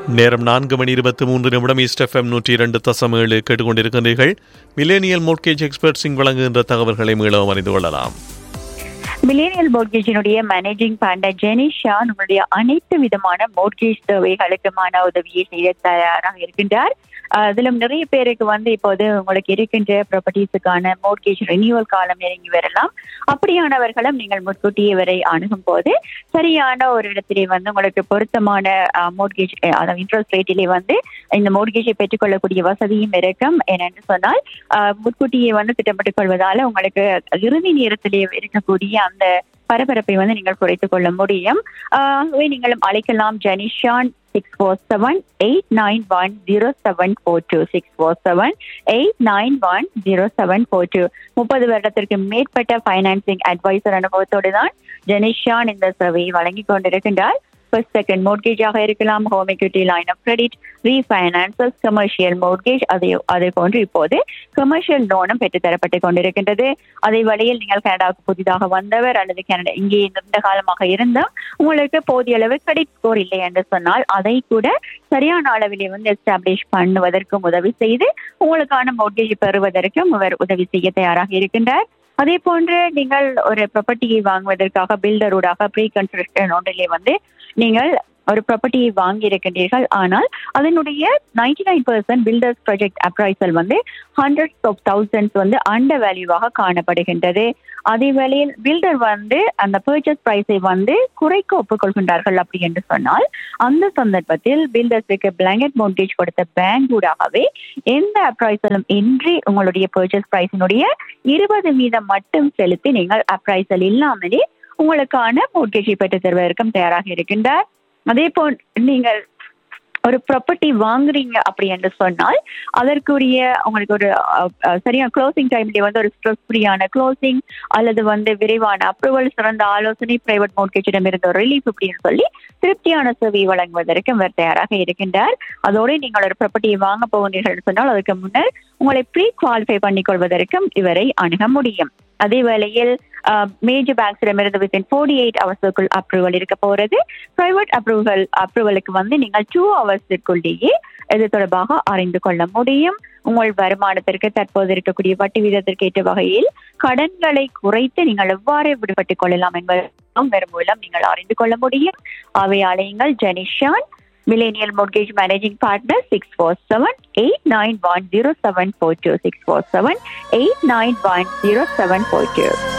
நேரம் நான்கு மணி இருபத்தி மூன்று நிமிடம் ஈஸ்ட் எஃப்எம் நூற்றி இரண்டு தசம் ஏழு கேட்டுக்கொண்டிருக்கின்றீர்கள் மில்லேனியல் மோட்கேஜ் எக்ஸ்பர்ட் சிங் வழங்குகின்ற தகவல்களை மீளவும் அறிந்து கொள்ளலாம் மில்லேனியல் மோட்கேஜினுடைய மேனேஜிங் பார்ட்னர் ஜெனிஷா நம்மளுடைய அனைத்து விதமான மோட்கேஜ் தேவைகளுக்குமான உதவியை செய்ய தயாராக இருக்கின்றார் அதிலும் நிறைய பேருக்கு வந்து இப்போது உங்களுக்கு இருக்கின்ற ப்ராப்பர்ட்டிஸுக்கான மோட்கேஜ் ரினியூவல் காலம் நெருங்கி வரலாம் அப்படியானவர்களும் நீங்கள் முன்கூட்டியே வரை அணுகும் போது சரியான ஒரு இடத்திலே வந்து உங்களுக்கு பொருத்தமான மோட்கேஜ் அதாவது இன்ட்ரெஸ்ட் ரேட்டிலே வந்து இந்த மோட்கேஜை பெற்றுக்கொள்ளக்கூடிய வசதியும் இருக்கும் ஏனென்று சொன்னால் முன்கூட்டியே வந்து திட்டமிட்டுக் கொள்வதால உங்களுக்கு இறுதி நேரத்திலே இருக்கக்கூடிய அந்த பரபரப்பை வந்து நீங்கள் குறைத்துக் கொள்ள முடியும் ஆகவே நீங்களும் அழைக்கலாம் ஜெனிஷான் six four seven eight nine one zero seven four two six four seven eight nine one zero seven four two முப்பது வருடத்திற்கு மேற்பட்ட ஃபைனான்சிங் அட்வைசர் அனுபவத்தோடு தான் ஜெனிஷான் இந்த சேவையை வழங்கி கொண்டிருக்கின்றார் ஃபர்ஸ்ட் செகண்ட் மோட்கேஜாக இருக்கலாம் home equity line of credit refinances commercial mortgage அதை அதே போன்று இப்போது கமர்ஷியல் லோனும் பெற்றுத்தரப்பட்டு கொண்டிருக்கின்றது அதே வழியில் நீங்கள் கனடாவுக்கு புதிதாக வந்தவர் அல்லது கனடா இங்கே நீண்ட காலமாக இருந்தும் உங்களுக்கு போதிய அளவு கிரெடிட் ஸ்கோர் இல்லை என்று சொன்னால் அதை கூட சரியான அளவிலே வந்து எஸ்டாப்ளிஷ் பண்ணுவதற்கும் உதவி செய்து உங்களுக்கான மோட்கேஜ் பெறுவதற்கும் அவர் உதவி செய்ய தயாராக இருக்கின்றார் அதே போன்று நீங்கள் ஒரு ப்ராப்பர்ட்டியை வாங்குவதற்காக பில்டரோடாக ப்ரீ கன்ஸ்ட்ரக்ஷன் ஒன்றிலே வந்து நீங்கள் ஒரு ப்ராப்பர்ட்டியை வாங்கி இருக்கின்றீர்கள் ஆனால் அதனுடைய ninety nine percent builders project appraisal வந்து ஹண்ட்ரட்ஸ் ஆஃப் தௌசண்ட்ஸ் வந்து அண்டர் வேல்யூவாக காணப்படுகின்றது அதே வேளையில் பில்டர் வந்து அந்த பர்ச்சேஸ் பிரைஸை வந்து குறைக்க ஒப்புக்கொள்கின்றார்கள் அப்படி என்று சொன்னால் அந்த சந்தர்ப்பத்தில் பில்டர்ஸுக்கு பிளாங்கெட் மோர்கேஜ் கொடுத்த பேங்க் கூடாகவே எந்த அப்ரைசலும் இன்றி உங்களுடைய பர்ச்சேஸ் பிரைஸினுடைய இருபது வீதம் மட்டும் செலுத்தி நீங்கள் அப்ரைசல் இல்லாமலே உங்களுக்கான மோர்கேஜை பெற்று தருவதற்கும் தயாராக இருக்கின்றார் அதே போல் நீங்கள் ஒரு ப்ராப்பர்ட்டி வாங்குறீங்க அப்படி என்று சொன்னால் அதற்குரிய உங்களுக்கு ஒரு சரியான க்ளோசிங் டைம்லேயே வந்து ஒரு ஸ்ட்ரெஸ் ஃப்ரீயான க்ளோசிங் அல்லது வந்து விரைவான அப்ரூவல் சிறந்த ஆலோசனை பிரைவேட் மோட்கேஜிடம் இருந்த ஒரு ரிலீஃப் அப்படின்னு சொல்லி திருப்தியான சேவை வழங்குவதற்கு அவர் தயாராக இருக்கின்றார் அதோடு நீங்கள் ஒரு ப்ராப்பர்ட்டியை வாங்க போகிறீர்கள் சொன்னால் அதுக்கு முன்னர் உங்களை ப்ரீ குவாலிஃபை பண்ணிக்கொள்வதற்கும் இவரை அணுக முடியும் அதே வேளையில் மேஜர் பேங்க்ஸிடமிருந்து வித்தின் ஃபோர்ட்டி எயிட் ஹவர்ஸுக்குள் அப்ரூவல் இருக்க போறது பிரைவேட் அப்ரூவல் அப்ரூவலுக்கு வந்து நீங்கள் டூ ஹவர்ஸுக்குள்ளேயே இது தொடர்பாக அறிந்து கொள்ள முடியும் உங்கள் வருமானத்திற்கு தற்போது இருக்கக்கூடிய வட்டி வீதத்திற்கு ஏற்ற வகையில் கடன்களை குறைத்து நீங்கள் எவ்வாறு விடுபட்டுக் கொள்ளலாம் என்பது மூலம் நீங்கள் அறிந்து கொள்ள முடியும் அவை அலையுங்கள் ஜெனிஷான் Millennial Mortgage Managing Partner 647 891 0742 647 891 0742